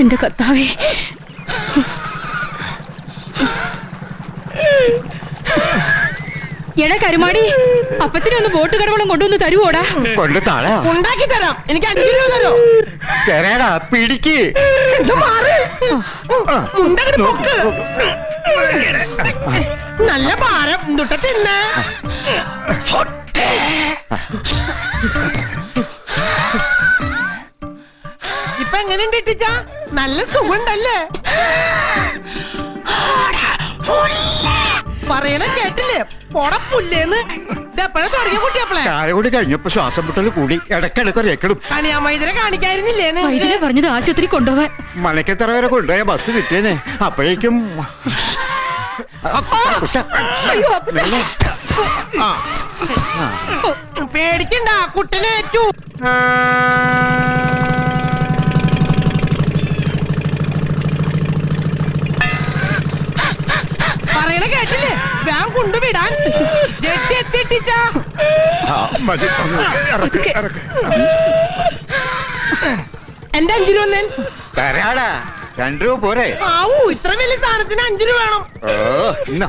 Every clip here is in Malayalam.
എന്റെ കർത്താവേ എടാ കരുമാടി അപ്പച്ചനെ ഒന്ന് ബോട്ട് കടവളം കൊണ്ടുവന്ന് തരുവോടാ കൊണ്ട് താഴെ ഉണ്ടാക്കി തരാം എനിക്ക് അഞ്ചു രൂപ തരോ തരാടാ പിടിക്ക് ഇത് മാറ് മുണ്ടങ്ങട് പൊക്ക് നല്ല ഭാരം എന്തുട്ട തിന്നേ ഇപ്പൊ എങ്ങനെയുണ്ട് ഇട്ടിച്ച നല്ല സുഖമുണ്ടല്ലേ പറയണ കേട്ടില്ലേ പൊട പുല്ലേന്ന് ഇതെപ്പോഴാ തുടങ്ങിയ കുട്ടിയപ്പോളെ ചായ കൂടി കഴിഞ്ഞപ്പോ ശ്വാസം മുട്ടൽ കൂടി ഇടക്കിടക്ക് രേക്കടും കണിയാമൈദിനെ കാണിക്കായിരുന്നില്ലേന്ന് വൈദ്യുതി പറഞ്ഞത് ആശുപത്രി കൊണ്ടുപോവാൻ മലക്കത്തറ വരെ കൊണ്ടുപോയ ബസ് കിട്ടിയേനെ അപ്പോഴേക്കും കുട്ട, അയ്യോ, അപ്പച്ചാ. മെല്ലെ. ആ, ആ. പേടിക്കണ്ട കുട്ടനേറ്റു പറയണ കേട്ടില്ലേ ഞാൻ കൊണ്ടുവിടാൻ ജെട്ടി എത്തിട്ടിച്ചാ ആ, മതി. ഇറക്ക്, ഇറക്ക്. എന്റെ അഞ്ചു രൂപ ഒന്നേൻ തരാടാ രണ്ടു രൂപ പോരെ ആവൂ ഇത്ര വലിയ സാധനത്തിന് അഞ്ചു രൂപ വേണം ഓ ഇന്നാ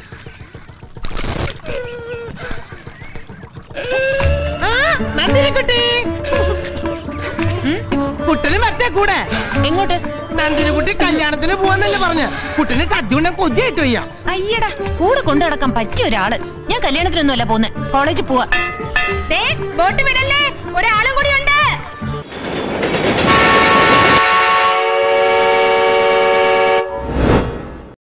ആ, നന്ദിനി കുട്ടി കുട്ടന് മറ്റേ കൂടെ എങ്ങോട്ട് നന്ദിനി കുട്ടി കല്യാണത്തിന് പോവാന്നല്ലേ പറഞ്ഞ കുട്ടന് സദ്യ ഉണ്ടെ കൊതിയായിട്ട് വയ്യ അയ്യടാ കൂടെ കൊണ്ടു നടക്കാൻ പറ്റിയ ഒരാള് ഞാൻ കല്യാണത്തിനൊന്നുമല്ല പോന്നെ കോളേജിൽ പോവാ ബോട്ട് വിടല്ലേ ഒരാളും കൂടി